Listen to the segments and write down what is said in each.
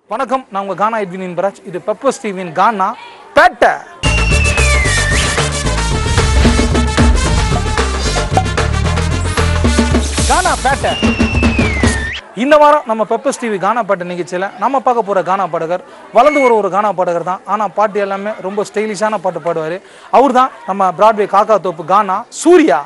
வணக்கம் நான் உங்க கானா எட்வின் பராஜ் இது பெப்பர்ஸ் டிவியின் கானா பேட்டை கானா பேட்டை இந்த வாரம் நம்ம பெப்பர்ஸ் டிவி கானா பாட்டு நிகழ்ச்சியில் நம்ம பார்க்க போகிற கானா பாடகர் வளர்ந்து ஒரு ஒரு கானா பாடகர் தான் ஆனால் பாட்டு எல்லாமே ரொம்ப ஸ்டைலிஷான பாட்டு பாடுவார் அவர் தான் நம்ம பிராட்வே காக்கா தோப்பு கானா சூர்யா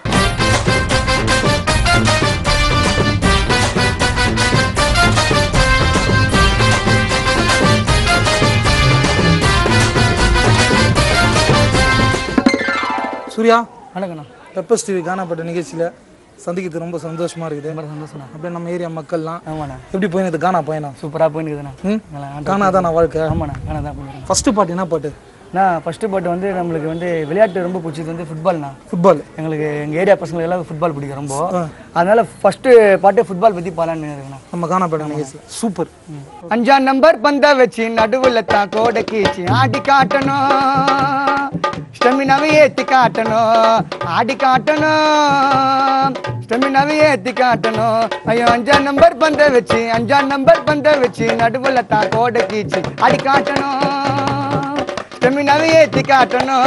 சூர்யா வணக்கண்ணா பெப்பர்ஸ் டிவி கானா பாட்டு நிகழ்ச்சியில் சந்திக்கிறது ரொம்ப சந்தோஷமா இருக்குது ரொம்ப சந்தோஷம்ண்ணா அப்படியே நம்ம ஏரியா மக்கள்லாம் ஆமாண்ணா எப்படி போயினது கானா பயணம் சூப்பராக போயினுக்குதுண்ணா ம் நல்லா கானா தான் நான் வாழ்க்கை ஆமாண்ணா காணா தான் போயிருக்கேன் ஃபர்ஸ்ட் பாட்டு என்ன பாட்டு நான் ஃபஸ்ட்டு பாட்டு வந்து நம்மளுக்கு வந்து விளையாட்டு ரொம்ப பிடிச்சது வந்து ஃபுட்பால்ண்ணா ஃபுட்பால் எங்களுக்கு எங்கள் ஏரியா பசங்களுக்கு எல்லாம் ஃபுட்பால் பிடிக்கும் ரொம்ப அதனால ஃபஸ்ட்டு பாட்டு ஃபுட்பால் பற்றி பாலான்னு இருக்குண்ணா நம்ம கானா பாட்டு நிகழ்ச்சி சூப்பர் அஞ்சாம் நம்பர் பந்த வச்சு நடுவுல தான் கோடை கீச்சு ஆடி காட்டணும் ஸ்டெமினாவை ஏத்தி காட்டணும் ஆடி காட்டணும் ஸ்டெமினாவை ஏத்தி காட்டணும் ஐயோ அஞ்சாம் நம்பர் பந்த வச்சு அஞ்சாம் நம்பர் பந்த வச்சு நடுவுல தான் கோடை கீச்சு ஆடி காட்டணும் ஸ்டெமினாவை ஏத்தி காட்டணும்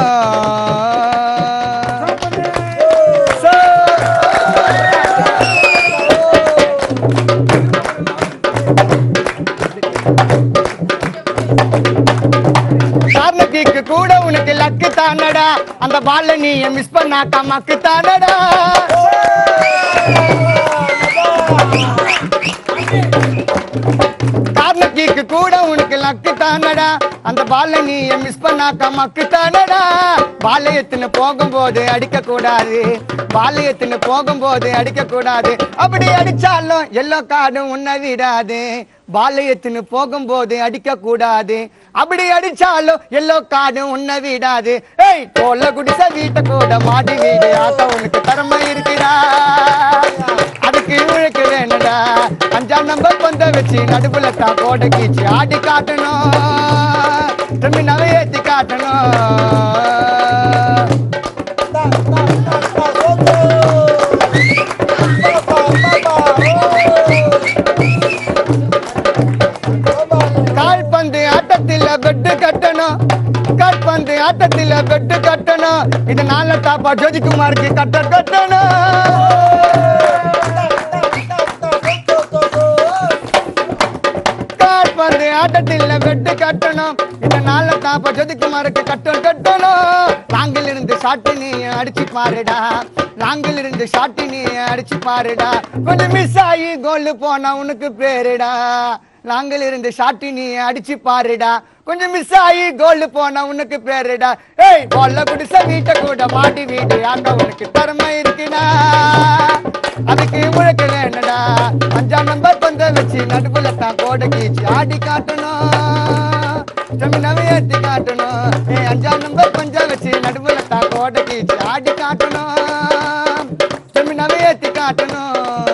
கார்னகிக்கு கூட உனக்கு லக்கு தானடா அந்த பால்ல நீ மிஸ் பண்ணாக்கா மக்கு தானடா கார்னகிக்கு கூட உனக்கு லக்கு தானடா அந்த பால்ல நீ மிஸ் பண்ணாக்கா மக்கு தானடா பாளையத்துன்னு போகும்போது அடிக்க கூடாது பாளையத்துன்னு போகும்போது அடிக்க கூடாது அப்படி அடிச்சாலும் எல்லோ கார்டும் உன்னை விடாது பாளையத்துன்னு போகும்போது அடிக்க கூடாது அப்படி அடிச்சாலும் எல்லோ கார்டு உன்னை விடாது ஏய் கோல குடிச வீட்டை கூட மாடி வீடு ஆக்க உனக்கு திறமை இருக்குடா அதுக்கு உழைக்க வேணுடா அஞ்சாம் நம்பர் பந்த வச்சு நடுவுல தான் கோடை கீச்சு ஆடி காட்டணும் திரும்பி நவையேத்தி காட்டணும் கால்பந்து ஆட்டத்தில் பெட்டு கட்டணும் கால்பந்து ஆட்டத்தில் பெட்டு கட்டணும் இதனால தாப்பா ஜோதிகுமாருக்கு கட்ட கட்டணும் கால்பந்து ஆட்டத்தில் பெட்டு கட்டணும் இதனால தாப்பா ஜோதிகுமாருக்கு கட்டம் கட்டணும் லாங்கில் இருந்து சாட்டு நீ அடிச்சு பாருடா லாங்கில் இருந்து சாட்டு நீ அடிச்சு பாருடா கொஞ்சம் மிஸ் ஆகி கோல் போனா உனக்கு பேருடா நாங்கள் இருந்து ஷாட்டி நீ அடிச்சு பாருடா கொஞ்சம் மிஸ் ஆகி கோல் போனா உனக்கு பேருடா ஏய் போல குடிச வீட்டை கூட மாட்டி வீடு ஆக்க உனக்கு திறமை இருக்குடா அதுக்கு உழைக்க வேணுடா அஞ்சாம் நம்பர் பந்த வச்சு நடுப்புல தான் கோடை கீச்சு ஆடி காட்டணும் ஜமீனாவை ஏத்தி காட்டணும் ஏய் அஞ்சாம் நம்பர் பஞ்ச வச்சு நடுப்புல தான் கோடை கீச்சு ஆடி காட்டணும் ஜமீனாவை ஏத்தி காட்டணும்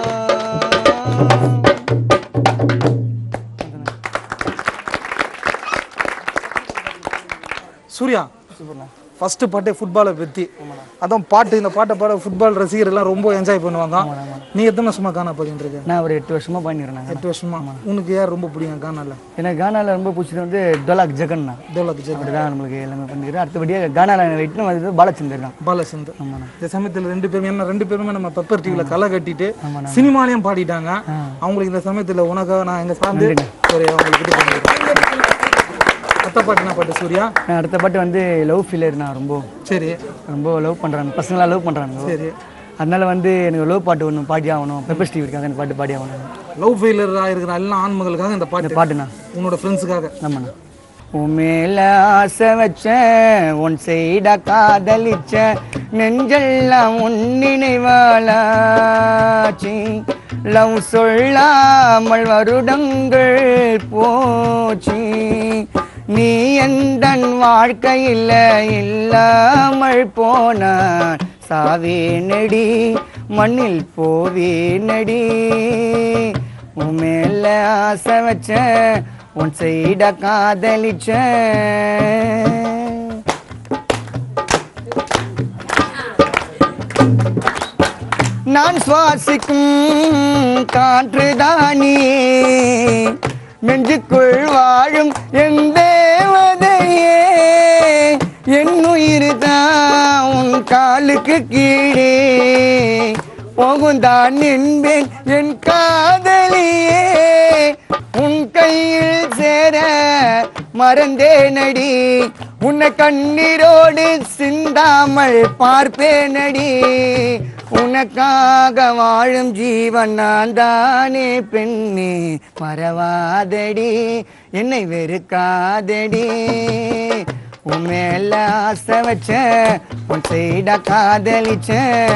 சூர்யா ஃபர்ஸ்ட் பாட்டே ஃபுட்பாலை பற்றி அதான் பாட்டு இந்த பாட்டை பாட ஃபுட்பால் ரசிகர் எல்லாம் ரொம்ப என்ஜாய் பண்ணுவாங்க நீ எத்தனை வருஷமா கானா பாடிட்டு இருக்க நான் ஒரு எட்டு வருஷமா பண்ணிடுறேன் எட்டு வருஷமா உனக்கு யார் ரொம்ப பிடிக்கும் கானால எனக்கு கானால ரொம்ப பிடிச்சது வந்து டொலாக் ஜெகன்னா டோலக் ஜெய் அப்படிதான் நம்மளுக்கு எல்லாமே பண்ணிக்கிறேன் அடுத்தபடியாக கானால இட்டுன்னு வந்து பாலச்சந்தர் தான் பாலச்சந்தர் ஆமாண்ணா இந்த சமயத்தில் ரெண்டு பேரும் என்ன ரெண்டு பேருமே நம்ம பெப்பர் டிவியில் களை கட்டிட்டு சினிமாலையும் பாடிட்டாங்க அவங்களுக்கு இந்த சமயத்தில் உனக்காக நான் எங்க சார்ந்து ஒரு அவங்களுக்கு இது பண்ணிக்கிறேன் அத்த பாட்டு என்ன பாட்டு சூர்யா நான் அடுத்த பாட்டு வந்து லவ் ஃபீலர் நான் ரொம்ப சரி ரொம்ப லவ் பண்ணுறாங்க பசங்களாம் லவ் பண்ணுறாங்க சரி அதனால வந்து எனக்கு லவ் பாட்டு ஒன்று பாடி ஆகணும் பெப்பர் டிவிக்காக எனக்கு பாட்டு பாடி ஆகணும் லவ் ஃபெயிலராக இருக்கிற எல்லா ஆண்மகளுக்காக இந்த பாட்டு பாட்டுண்ணா உன்னோட ஃப்ரெண்ட்ஸுக்காக ஆமாண்ணா உன் மேல ஆசை வச்சேன் உன் செய்ட காதலிச்சேன் நெஞ்செல்லாம் உன் நினைவாளாச்சி லவ் சொல்லாமல் வருடங்கள் போச்சு நீ எந்தன் வாழ்க்கையில் இல்லாமல் போனான் சாவே நடி மண்ணில் போவே நடி உன் மேல ஆசை வச்சேன் உன் சைட காதலிச்சேன் நான் சுவாசிக்கும் காற்றுதானே நெஞ்சுக்குள் வாழும் என் தேவதையே என் உயிர் தான் உன் காலுக்கு கீழே போகுந்தான் என்பேன் என் காதலியே உன் கையில் சேர மறந்தேனடி உன்னை கண்ணீரோடு சிந்தாமல் பார்ப்பேனடி உனக்காக வாழும் ஜீவன் நான் தானே பெண்ணே மறவாதடி என்னை வெறுக்காதடி உன் மேல ஆசை வச்ச உன் செய்ட காதலிச்ச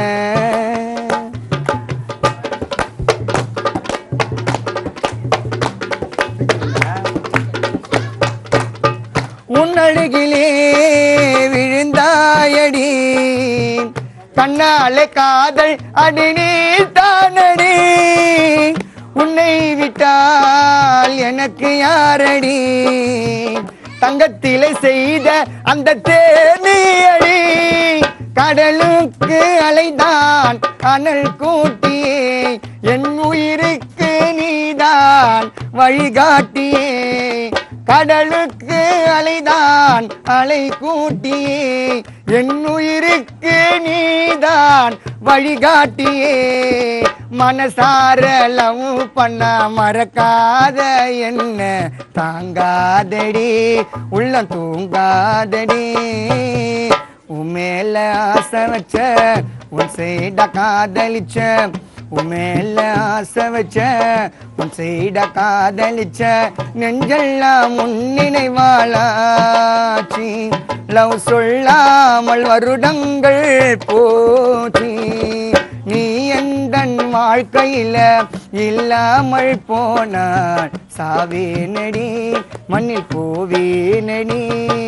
உன் அழகிலே விழுந்தாயடி கண்ணாலே காதல் அடி நீ தானடி உன்னை விட்டால் எனக்கு யாரடி தங்கத்திலே செய்த அந்த தேனியடி கடலுக்கு அலைதான் அனல் கூட்டியே என் உயிருக்கு நீதான் வழிகாட்டியே கடலுக்கு அலைதான் அலை கூட்டியே என் உயிருக்கு நீதான் வழிகாட்டியே மனசார லவ் பண்ண மறக்காத என்ன தாங்காதடி உள்ளம் தூங்காதடி உன் மேல ஆசை வச்ச உன் செய்ட காதலிச்ச உன் மேல ஆசை வச்ச உன் செய்ட காதலிச்ச நெஞ்செல்லாம் உன் நினைவாளாச்சி லவ் சொல்லாமல் வருடங்கள் போச்சு நீ எந்தன் வாழ்க்கையில இல்லாமல் போனாள் சாவே நடி மண்ணில் போவே நடி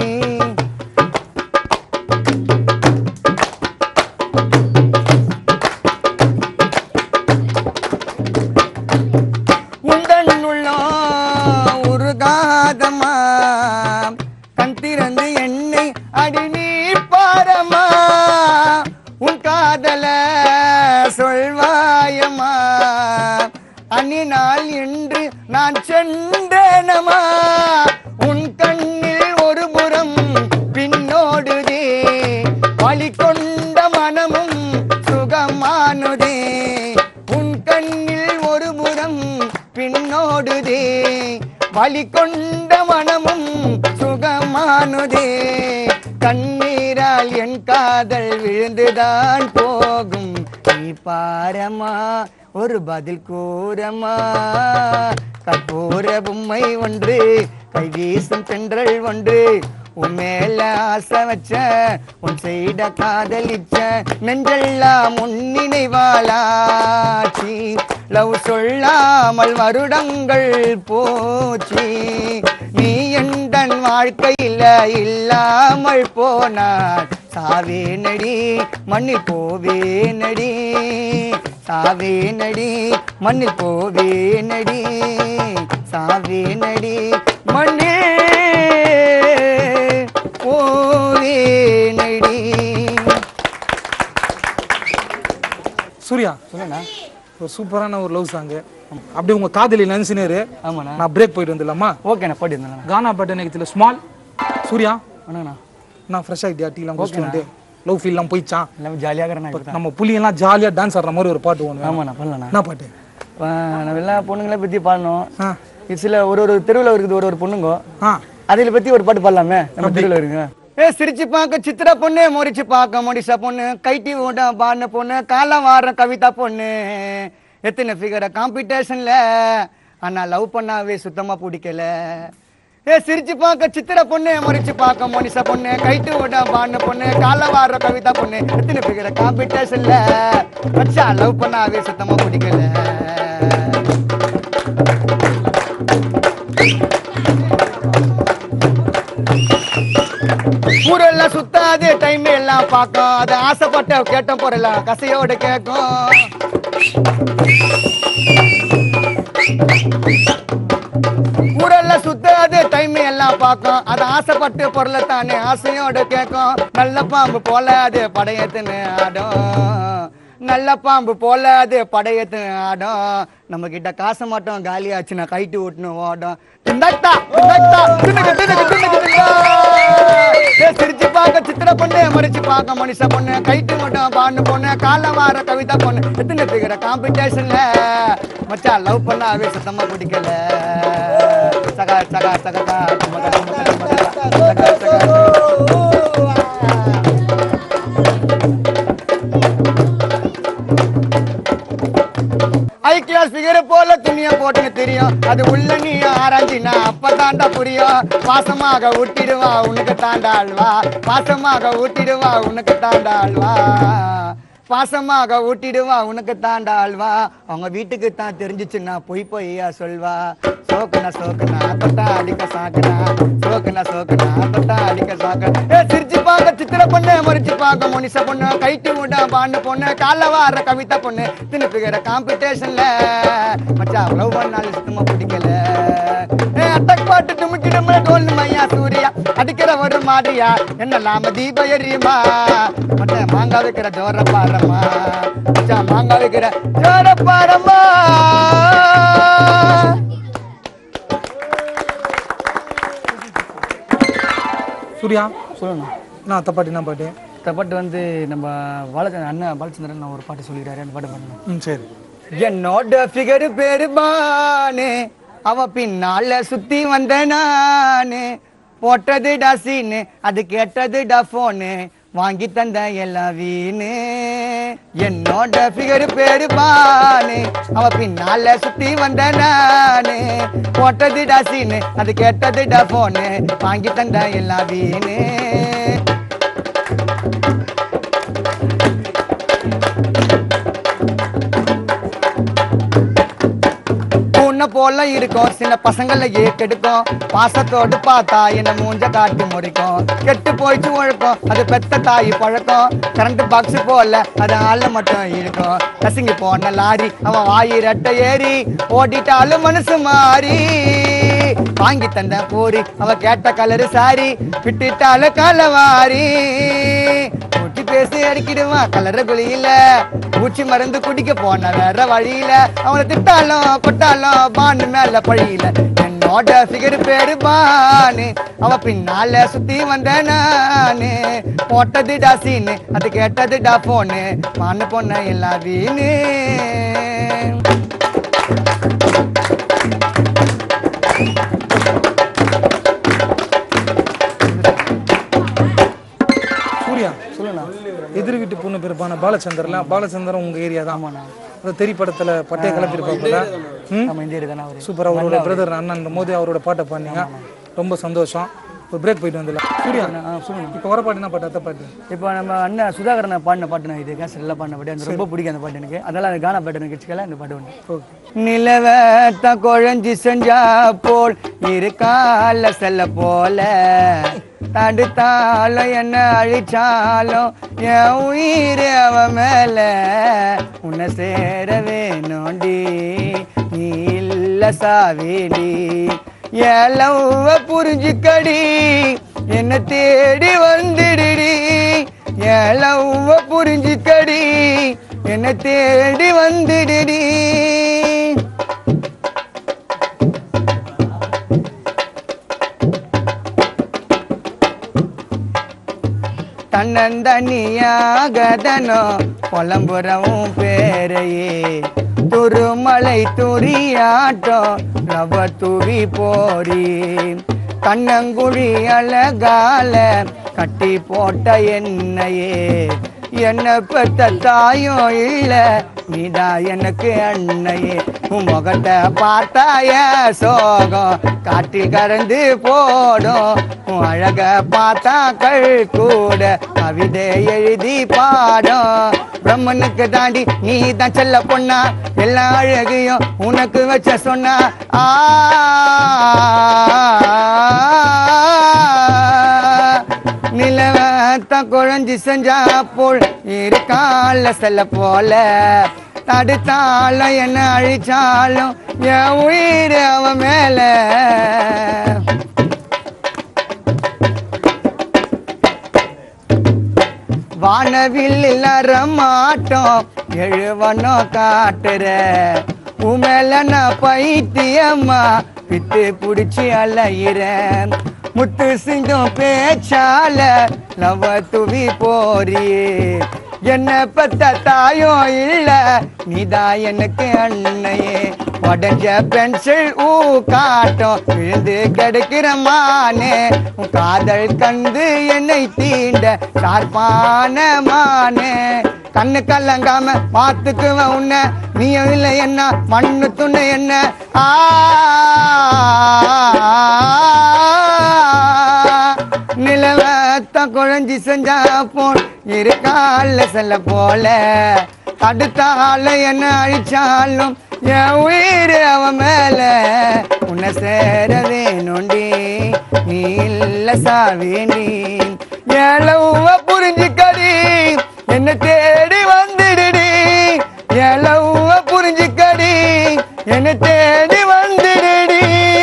உந்தன் உள்ளம் உருகாதமா கண் திறந்து என்னை அடி நீ பாரமா உன் காதல சொல்வாயமா அந்நினால் என்று நான் சென்றேனமா உன் கண்ணில் ஒரு புறம் பின்னோடுதே வழி கொண்ட மனமும் சுகமானுதே உன் கண்ணில் ஒரு புறம் பின்னோடுதே வழி கொண்ட மனமும் சுகமானுதே கண்ணீரால் என் காதல் விழுந்துதான் போகும் நீ பாரமா ஒரு பதில் கூறமா கற்பூர பொம்மை ஒன்று கை வீசும் தென்றல் ஒன்று உன் மேல ஆசை வச்ச உன் செய்த காதலிச்ச நெஞ்செல்லாம் உன் நினைவாளாச்சி லவ் சொல்லாமல் வருடங்கள் போச்சு நீ எந்தன் வாழ்க்கையில இல்லாமல் போனார் சாவே நடி மண்ணில் போவே நடி சாவே நடி மண்ணில் போவே நடி சாவே நடி மண்ணில் போவே நடி சூர்யா சொல்லுண்ணா ஒரு சூப்பரான ஒரு லவ் சாங்கு அப்படியே உங்க காதலி நினைச்சுனேரு ஆமாண்ணா நான் பிரேக் போயிட்டு வந்துடலாமா ஓகேண்ணா போட்டிருந்தேண்ணா கானா பாட்டு நிகழ்ச்சியில் ஸ்மால் சூர்யா அண்ணா நான் ஃப்ரெஷ் ஆகிட்டியா டீலாம் குடிச்சிட்டு வந்து லவ் ஃபீல்லாம் போயிச்சான் எல்லாமே ஜாலியாக இருக்கிறேண்ணா நம்ம புள்ளியெல்லாம் ஜாலியாக டான்ஸ் ஆடுற மாதிரி ஒரு பாட்டு ஒன்று ஆமாண்ணா பண்ணலண்ணா என்ன பாட்டு நம்ம எல்லா பொண்ணுங்களை பற்றி பாடணும் ஆ இது சில ஒரு ஒரு தெருவில் இருக்குது ஒரு ஒரு பொண்ணுங்க ஆ அதில் பற்றி ஒரு பாட்டு பாடலாமே நம்ம தெருவில் இருக்குங்க ஏ சிரிச்சு பார்க்க சித்திர பொண்ணு முறிச்சு பார்க்க மொடிசா பொண்ணு கைட்டி ஓட பாடின பொண்ணு காலம் வாடுற கவிதா பொண்ணு எத்தனை ஃபிகர காம்படிஷன்ல ஆனா லவ் பண்ணாவே சுத்தமா பிடிக்கல ஏ சிரிச்சு பார்க்க சித்திர பொண்ணு முறிச்சு பார்க்க மோனிசா பொண்ணு கைட்டு ஓட பாடின பொண்ணு காலம் வாடுற கவிதா பொண்ணு எத்தனை ஃபிகர காம்படிஷன்ல வச்சா லவ் பண்ணாவே சுத்தமா பிடிக்கல ஊரெல்லாம் சுத்தாது டைம் எல்லாம் பார்க்கும் அது ஆசைப்பட்ட கேட்ட போறலாம் கசையோட கேட்கும் ஊரெல்லாம் சுத்தாது டைம் எல்லாம் பார்க்கும் அது ஆசைப்பட்டு பொருளை தானே ஆசையோட கேட்கும் நல்ல பாம்பு போல அது படையத்துன்னு ஆடும் நல்ல பாம்பு போல அது படையத்து ஆடும் நம்ம கிட்ட காசு மட்டும் காலியாச்சுன்னா கைட்டு விட்டுன்னு ஓடும் திண்டக்டா, திண்டக்டா, திண்டுக்கு, திண்டுக்கு, திண்டுக்கு, திண்டா. ஏ, சிரிச்சு பார்க்க சித்திர பொண்ணு மறிச்சு பார்க்க மனுஷ பொண்ணு கைட்டு மட்டும் பாண்டு பொண்ணு கால வார கவிதா பொண்ணு எத்தனை பேக்கிற காம்படிஷன்ல மச்சான் லவ் பண்ணாவே சுத்தமா பிடிக்கல சகா சகா சகா சகா சகா சகா ஐ கிளாஸ் ஃபிகர் போல துணிய போட்டுன்னு தெரியும் அது உள்ள நீ ஆராய்ச்சினா அப்பதாண்டா புரியும் பாசமாக ஊட்டிடுவா உனக்கு தாண்டாள்வா பாசமாக ஊட்டிடுவா உனக்கு தாண்டாள்வா பாசமாக ஊட்டிடுவா உனக்கு தாண்டாள்வா அவங்க வீட்டுக்கு தான் தெரிஞ்சிச்சுன்னா பொய் பொய்யா சொல்வா சோக்குனா சோக்குனா தொட்டா அடிக்க சாக்குனா சோக்குனா சோக்குனா தொட்டா அடிக்க சாக்குனா ஏ சிரிச்சு பார்க்க சித்திர பொண்ணு மறிச்சு பார்க்க மனுஷ பொண்ணு கைட்டு விட பாண்டு பொண்ணு கால வார கவிதா பொண்ணு திணிப்புகிற காம்படிஷன்ல மச்சா லவ் பண்ணாலும் சுத்தமா பிடிக்கல ஏ அட்டக் பாட்டு துமுக்கிடுமே டோல் மையா சூர்யா அடிக்கிற ஒரு மாடியா என்ன நாம தீப எரியுமா மச்சா மாங்காய் வைக்கிற ஜோர பாரம்மா மச்சா மாங்காய் வைக்கிற ஜோர பாரம்மா சூர்யா சொல்லணும் நான் அத்தை பாட்டு என்ன பாட்டு இந்த பாட்டு வந்து நம்ம பாலச்சந்திரன் அண்ணன் பாலச்சந்திரன் நான் ஒரு பாட்டு சொல்லிக்கிறாரு அந்த பாட்டு பண்ணணும் ம் சரி என்னோட ஃபிகர் பேரு பானு அவ பின்னால சுத்தி வந்த நானு போட்டது டசீனு அது கேட்டது டஃபோனு வாங்கி தந்த எல்லாம் வீணு என்னோட ஃபிகர் பேரு பானு அவ பின்னால சுத்தி வந்த நானு போட்டது டசீனு அது கேட்டது டஃபோனு வாங்கி தந்த எல்லாம் வீணு பூனை போல இருக்கும் சில பசங்களை ஏக்கெடுக்கும் பாசத்தோடு பார்த்தா என்ன மூஞ்ச காட்டி முறிக்கும் கெட்டு போயிச்சு உழக்கும் அது பெத்த தாய் பழக்கம் கரண்ட் பாக்ஸ் போல அது ஆள மட்டும் இருக்கும் கசங்கி போன லாரி அவன் வாயி ரெட்டை ஏறி ஓட்டிட்டாலும் மனசு மாறி வாங்கி தந்த பூரி அவ கேட்ட கலரு சாரி விட்டுட்டாலும் கலவாரி ஊட்டி பேசி அடிக்கிடுவான் கலர குழியில பூச்சி மருந்து குடிக்க போன வேற வழியில அவனை திட்டாலும் கொட்டாலும் பாண்டு மேல பழியில என்னோட ஃபிகர் பேரு பானு அவ பின்னால சுத்தி வந்த நானு போட்டது டாசின்னு அது கேட்டது டா போனு மான்னு பொண்ண எல்லா வீணு சூர்யா சொல்லுண்ணா எதிர் வீட்டு பொண்ணு பேருப்பான பாலச்சந்தர்ல பாலச்சந்தரம் உங்க ஏரியா தான் ஆமாண்ணா அந்த தெரி படத்துல பட்டைய கிளப்பிருப்பாப்புல ம் நம்ம இந்தியர் தானே அவரு சூப்பர் அவரோட பிரதர் அண்ணன் மோதி அவரோட பாட்டை பாடினீங்க ரொம்ப சந்தோஷம் ஒரு பிரேக் போயிட்டு வந்துடலாம் சூர்யா ஆ சொல்லுங்க இப்போ வர பாட்டு என்ன பாட்டு அத்தை பாட்டு இப்போ நம்ம அண்ணன் சுதாகரனை பாடின பாட்டு நான் இது கேசட்ல பாடின பாட்டு எனக்கு ரொம்ப பிடிக்கும் அந்த பாட்டு எனக்கு அதனால அந்த கானா பாட்டு எனக்கு வச்சுக்கல இந்த பாட்டு ஒன்று நிலவத்த குழஞ்சி செஞ்சா போல் இருக்கால செல்ல போல தடுத்தாலும் என்ன அழிச்சாலும் என் உயிர் அவ மேல உன்னை சேர வேணும்டி நீ இல்ல சாவேடி என் லவ்வ புரிஞ்சுக்கடி என்ன தேடி வந்துடுடி என் லவ்வ புரிஞ்சுக்கடி என்ன தேடி வந்துடுடி தன்னந்தனியாகதனோ புலம்புறவும் பேரையே துருமலை துரியாட்டம் ரவ துரி போரி கண்ணங்குழி அழகால கட்டி போட்ட என்னையே என்ன பெத்த தாயும் இல்ல நீடா எனக்கு அண்ணையே உன் முகத்தை பார்த்தாய சோகம் காட்டில் கறந்து போடும் உன் அழக பார்த்தா கள் கூட கவிதை எழுதி பாடும் பிரம்மனுக்கு தாண்டி நீ தான் செல்ல பொண்ணா எல்லா அழகையும் உனக்கு வச்ச சொன்னா ஆ நிலவத்த குழஞ்சி செஞ்சா போல் இருக்கால செல்ல போல தடுத்தாலும் என்ன அழிச்சாலும் என் உயிர் அவ மேல வானவில் மாட்டோம் எழுவனோ காட்டுற உமேல நான் பைத்தியம்மா விட்டு புடிச்சு அலையிறேன் முத்து சிங்கம் பேச்சால லவ துவி போறியே என்ன பெத்த தாயும் இல்ல நீதான் எனக்கு அன்னையே உடஞ்ச பென்சில் ஊ காட்டும் விழுந்து கிடைக்கிற மானே உன் காதல் கண்டு என்னை தீண்ட சார்பான மானே கண்ணு கலங்காம பார்த்துக்குவேன் உன்னை நீயும் இல்லை என்ன மண்ணு துணை என்ன ஆ நிலவத்த குழஞ்சி செஞ்சா போன் இருக்கால செல்ல போல தடுத்தால என்ன அழிச்சாலும் என் உயிர் அவன் மேல உன்னை சேர வேணுண்டி நீ இல்ல சாவேண்டி எளவ புரிஞ்சுக்கடி என்ன தேடி வந்துடுடி எளவ புரிஞ்சுக்கடி என்ன தேடி வந்துடுடி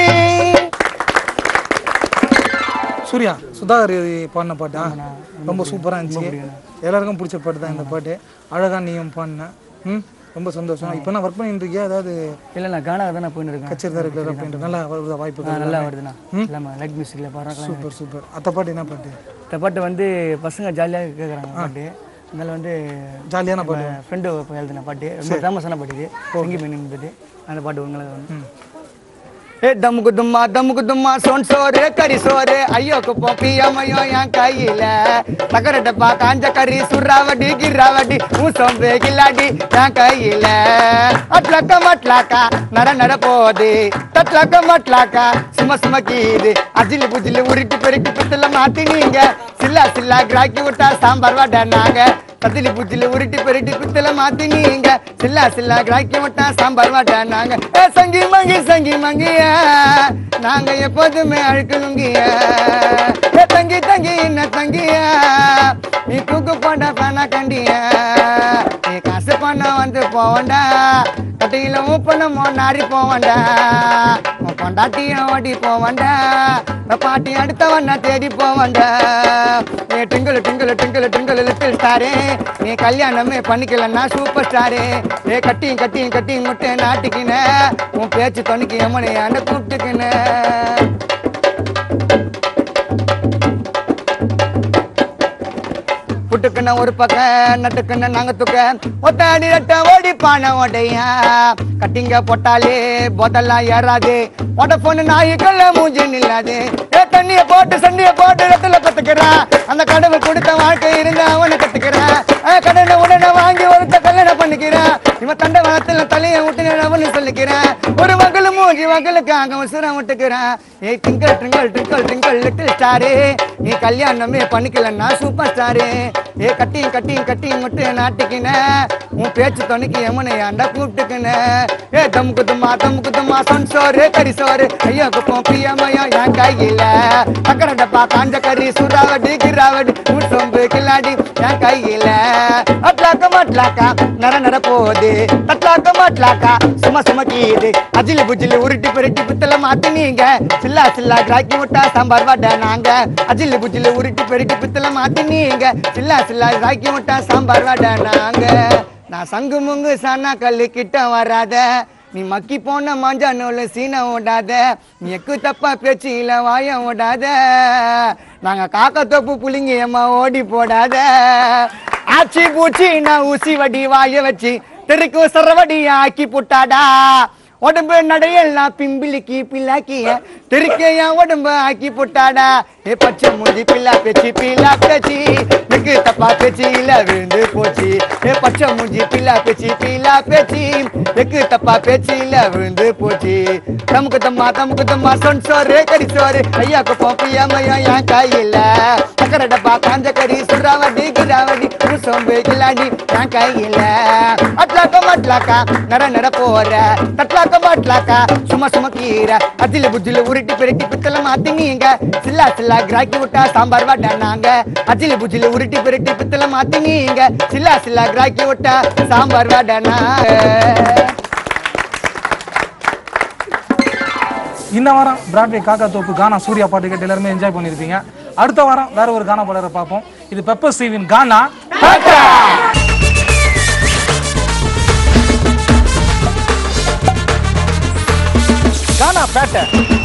சூர்யா சுதாகர் பாடின பாட்டா ரொம்ப சூப்பராக இருந்துச்சு எல்லாருக்கும் பிடிச்ச பாட்டு தான் இந்த பாட்டு அழகா நீயும் பாடின ம் ரொம்ப சந்தோஷம் இப்போ நான் ஒர்க் பண்ணிட்டு இருக்கியா அதாவது இல்லை நான் கானாக தான் நான் போயின்னு இருக்கேன் கச்சேரி தான் ரெகுலராக அப்படின்ற நல்லா வருதா வாய்ப்புகள் நல்லா வருதுண்ணா இல்லாமல் லைட் மியூசிக்கில் பாடுறாங்க சூப்பர் சூப்பர் அத்த பாட்டு என்ன பாட்டு இந்த பாட்டு வந்து பசங்க ஜாலியாக கேட்குறாங்க பாட்டு அதனால வந்து ஜாலியான பாட்டு ஃப்ரெண்டு எழுதின பாட்டு ரொம்ப ஃபேமஸான பாட்டு இது செங்கி மீனிங் பாட்டு அந்த பாட்டு உங்களுக்கு வந்து ஏ தமுக்கு தும்மா தமுக்கு தும்மா சோன் சோறு கறி சோறு ஐயோக்கு போப்பி அம்மையோ என் கையில தகர டப்பா காஞ்ச கறி சுறாவடி கிராவடி ஊசம்பு கில்லாடி என் கையில அட்லக்க மட்லாக்கா நட நட போகுது தட்லக்க மட்லாக்கா சும்மா சும்மா கீது அஜிலி புஜிலி உருட்டி பெருட்டி பித்தல மாத்தி நீங்க சில்லா சில்லா கிராக்கி விட்டா சாம்பார் வடை நாங்க கத்திலி பூச்சில உருட்டி பெருட்டி குத்துல மாத்தி நீங்க சில்லா சில்லா கிராக்கி விட்டா சாம்பார் வாட்டா நாங்க ஏ சங்கி மங்கி சங்கி மங்கிய நாங்க எப்போதுமே அழுக்கணுங்கிய ஏ தங்கி தங்கி என்ன தங்கிய நீ தூக்கு போட்ட பண்ண கண்டிய நீ காசு பண்ண வந்து போவண்டா கட்டியில ஊப்பனமோ நாரி போவண்டா உன் பொண்டாட்டியும் ஓடி போவண்டா உன் பாட்டி அடுத்தவன தேடி போவண்டா நீ டிங்கிள் டிங்கிள் டிங்கிள் டிங்கிள் லிட்டில் ஸ்டாரு நீ கல்யாணமே பண்ணிக்கலன்னா சூப்பர் ஸ்டாரு ஏ கட்டியும் கட்டியும் கட்டியும் முட்டை நாட்டிக்கின உன் பேச்சு தொண்ணிக்கு எமனையாண்ட கூப்பிட்டுக்கின புட்டுக்குன்னு ஒரு பக்கம் நட்டுக்குன்னு நாங்க துக்க ஒத்தாடி ரெட்ட ஓடி பானை ஓடையா கட்டிங்க போட்டாலே போதெல்லாம் ஏறாது போட்ட பொண்ணு நாய்க்குள்ள மூஞ்சி நில்லாது ஏ தண்ணிய போட்டு சண்டிய போட்டு ரெட்டுல கத்துக்கிறான் அந்த கடவுள் கொடுத்த வாழ்க்கை இருந்தா அவனை கத்துக்கிறான் கடனை உடனே வாங்கி ஒருத்த கல்யாணம் பண்ணிக்கிறான் இவன் தண்டை வளத்துல தலையை விட்டு அவனு சொல்லிக்கிறான் ஒரு மகளு மூஞ்சி மகளுக்கு அங்க உசுரம் விட்டுக்கிறான் ஏ ட்ரிங்கல் ட்ரிங்கல் ட்ரிங்கல் ட்ரிங்கல் லிட்டில் ஸ்டாரு நீ கல்யாணமே பண்ணிக்கலன்னா சூப்பர் ஸ்டாரு ஏ கட்டியும் கட்டியும் கட்டியும் மட்டும் நாட்டிக்கின உன் பேச்சு துணைக்கு எமனை ஆண்டா கூப்பிட்டுக்கின ஏ தமுக்கு தும்மா தமுக்கு தும்மா சொன் சோறு கறி சோறு ஐயோ குப்பம் பியமையோ என் கையில அக்கறை டப்பா காஞ்ச கறி சுறாவடி கிராவடி முட்டொம்பு கில்லாடி என் கையில அட்லாக்க மாட்லாக்கா நர நர போகுது தட்லாக்க மாட்லாக்கா சும்மா சும்மா கீது அஜிலி புஜிலி உருட்டி பெருட்டி பித்தல மாத்தி நீங்க சில்லா சில்லா கிராக்கி விட்டா சாம்பார் வடை நாங்க அஜிலி புஜிலி உருட்டி பெருட்டி பித்தல மாத்தி நீங்க சில்லா சில்லா கிராக்கி விட்டா சாம்பார் வடை நாங்க நான் சங்கு முங்கு சானா கல்லு கிட்ட வராத நீ மக்கி போன மஞ்சா நூல் சீன ஓடாத நீ எக்கு தப்பா பேச்சு இல்ல வாய ஓடாத நாங்க காக்கா தொப்பு புளிங்க ஏமா ஓடி போடாத ஆச்சி பூச்சி நான் ஊசி வடி வாய வச்சு தெருக்கு சரவடி ஆக்கி புட்டாடா உடம்பு நடையெல்லாம் பிம்பிளிக்கி பிள்ளாக்கிய திருக்கையா உடம்பு ஆக்கி புட்டாடா ஏ பச்சை மூஞ்சி பிள்ளா பேச்சு பிள்ளா பேச்சு எனக்கு தப்பா பேச்சு இல்ல விழுந்து போச்சு ஏ பச்சை மூஞ்சி பிள்ளா பேச்சு பிள்ளா பேச்சு எனக்கு தப்பா பேச்சு இல்ல விழுந்து போச்சு தமுக்கு தம்மா தமுக்கு தம்மா சொன் சோறு கறி சோறு ஐயா குப்பம் பியமையா என் கையில சக்கரை டப்பா காஞ்ச கறி சுறாவடி கிராவடி சோம்பு கிளாடி என் கையில அட்லாக்கா மட்லாக்கா நட நட போற தட்லாக்க மாட்லாக்கா சும்மா சும்மா கீரை அஜில புஜில உருட்டி பெருட்டி பித்தல மாத்தி நீங்க சில்லா சில்லா கிராக்கி விட்டா சாம்பார் வடை நாங்க அஜில புஜில உருட்டி பெருட்டி பித்தல மாத்தி நீங்க சில்லா சில்லா கிராக்கி விட்டா சாம்பார் வடை நாங்க இந்த வாரம் பிராட்வே காக்கா தோப்பு கானா சூர்யா பாட்டு கேட்டு எல்லாருமே என்ஜாய் பண்ணியிருப்பீங்க அடுத்த வாரம் வேற ஒரு கானா பாடலை பார்ப்போம் இது பெப்பர் ஸ்டீவின் கானா கானா பேட்டை